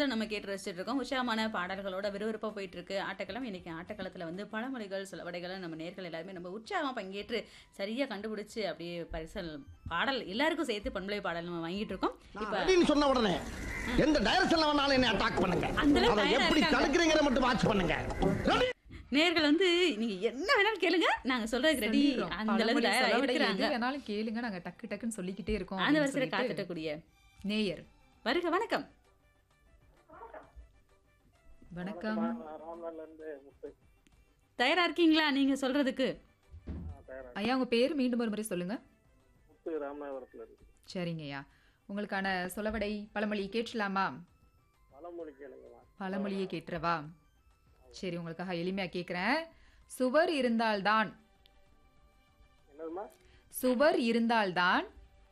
தான் நம்ம கேட்டு ரசிச்சுட்டு இருக்கோம் உற்சாகமான பாடல்களோட விறுவிறுப்பா போயிட்டு இருக்கு ஆட்டக்களம் இன்னைக்கு ஆட்டக்களத்துல வந்து பழமொழிகள் சிலவடைகளை நம்ம நேர்கள் எல்லாருமே நம்ம உற்சாகமா பங்கேற்று சரியா கண்டுபிடிச்சு அப்படியே பரிசல் பாடல் எல்லாருக்கும் சேர்த்து பண்பலை பாடல் நம்ம வாங்கிட்டு இருக்கோம் இப்ப அப்படின்னு சொன்ன உடனே எந்த டைரக்ஷன்ல வேணாலும் என்ன அட்டாக் பண்ணுங்க அந்த அளவுக்கு அதை தயாரா எப்படி இருக்காங்க. தடுக்கிறீங்கற மட்டும் வாட்ச் பண்ணுங்க Ready? நேர்கள் வந்து நீங்க என்ன வேணாலும் கேளுங்க நாங்க சொல்றதுக்கு ரெடி சொல்லிடுறோம். அந்த அளவுக்கு பழமொழி தயாரா சொலவடை இருக்கிறாங்க எது வேணாலும் கேளுங்க நாங்க டக்கு டக்குன்னு சொல்லிக்கிட்டே இருக்கோம் அந்த அப்படின்னு வரிசையில சொல்லிட்டு. காத்துட்டக்கூடிய நேயர் வருக வணக்கம் வணக்கம் தயாரா இருக்கீங்களா நீங்க சொல்றதுக்கு ஐயா உங்க பேர் மீண்டும் ஒரு முறை சொல்லுங்க முத்து ராமநாதபுரத்துல இருக்கு சரிங்க ஐயா உங்களுக்கான சொலவடை பழமொழி கேட்கலாமா பழமொழி கேளுங்கம்மா பழமொழியை கேட்டுறவா சரி உங்களுக்காக எளிமையா கேக்குறேன் சுவர் இருந்தால்தான் என்னதுமா சுவர் இருந்தால்தான்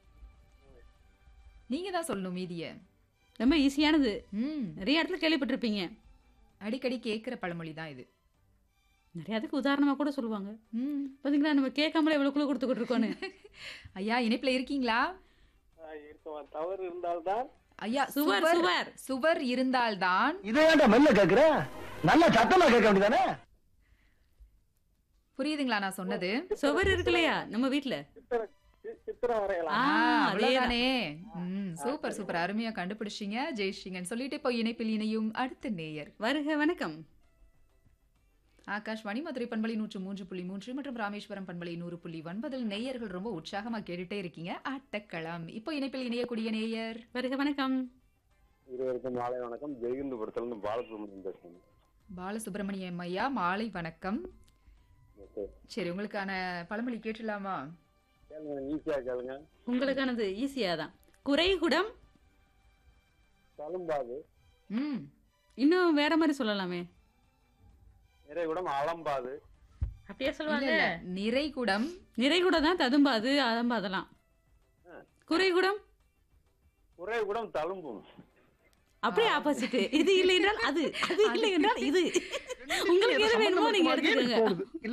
நீங்க தான் சொல்லணும் மீதிய ரொம்ப ஈஸியானது ம் நிறைய இடத்துல கேள்விப்பட்டிருப்பீங்க அடிக்கடி கேட்குற பழமொழி தான் இது நிறைய அதுக்கு உதாரணமா கூட சொல்லுவாங்க ம் பாத்தீங்களா நம்ம கேட்காமலே எவ்வளவு குழு கொடுத்துக்கிட்டு இருக்கோன்னு ஐயா இணைப்புல இருக்கீங்களா இருக்கமா தவறு இருந்தால்தான் ஐயா சுவர், சுவர் சுவர். சுவர் இருந்தால்தான் இதை ஏன்டா மெல்ல கேக்குற நல்ல சத்தமா கேட்க வேண்டியதானே புரியுதுங்களா நான் சொன்னது சுவர் இருக்கு இல்லையா நம்ம வீட்ல சித்திர சி- சித்திரம் வரையலாம் ஆ, ஆ, அதேதான். அவ்வளவுதானே ம் சூப்பர் சூப்பர் அருமையா கண்டுபிடிச்சிங்க ஜெயிச்சிங்கன்னு சொல்லிட்டு இப்போ இணைப்பில் இணையும் அடுத்த நேயர் வருக வணக்கம் ஆகாஷ்வாணி மதுரை பண்பலை நூற்று மூன்று புள்ளி மூன்று மற்றும் ராமேஸ்வரம் பண்பலை நூறு புள்ளி ஒன்பதில் நேயர்கள் ரொம்ப உற்சாகமா கேட்டுட்டே இருக்கீங்க ஆட்டக்களம் இப்போ இணைப்பில் இணையக்கூடிய நேயர் வருக வணக்கம் இருவருக்கும் மாலை வணக்கம் ஜெயகுந்தபுரத்துல இருந்து பாலசுப்ரமணியம் பேசுறேன் பாலசுப்ரமணியம் ஐயா மாலை வணக்கம் சரி உங்களுக்கான பழமொழி கேட்டுலாமா கேளுங்க ஈஸியா கேளுங்க உங்களுக்கானது ஈஸியா தான் குறைகுடம் தழும்பாது ம் இன்னும் வேற மாதிரி சொல்லலாமே நிறைகுடம் அலம்பாது அப்படியே இல்ல சொல்லுவாங்க இல்ல நிறைகுடம் நிறைகுடம் தான் ததும்பாது அதம்பாதெல்லாம் குறைகுடம் குறைகுடம் தழும்பும் அப்படியே ஆப்போசிட் இது இல்லை என்றால் அது அது இல்லை என்றால் இது உங்களுக்கு எது வேணுமோ நீங்க எடுத்துக்கோங்க போகுது இல்ல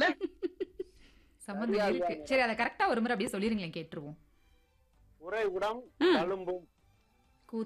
சம்பந்தம் இருக்கு சரி அதை கரெக்டா ஒரு முறை அப்படியே சொல்லிருங்களேன் கேட்டுருவோம் குறைகுடம் தழும்பும்